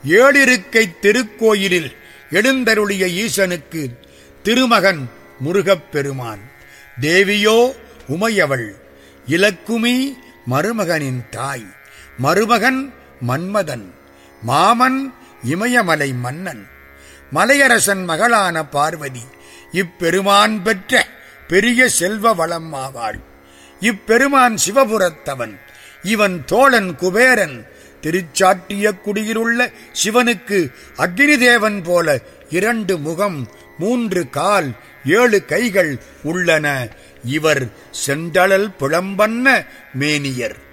ஏழிருக்கை திருக்கோயிலில் எழுந்தருளிய ஈசனுக்கு திருமகன் முருகப் பெருமான் தேவியோ உமையவள் இலக்குமி மருமகனின் தாய் மருமகன் மன்மதன் மாமன் இமயமலை மன்னன் மலையரசன் மகளான பார்வதி இப்பெருமான் பெற்ற பெரிய செல்வ வளம் ஆவாள் இப்பெருமான் சிவபுரத்தவன் இவன் தோழன் குபேரன் திருச்சாட்டிய குடியிலுள்ள சிவனுக்கு அக்னி தேவன் போல இரண்டு முகம் மூன்று கால் ஏழு கைகள் உள்ளன இவர் செந்தழல் புலம்பன்ன மேனியர்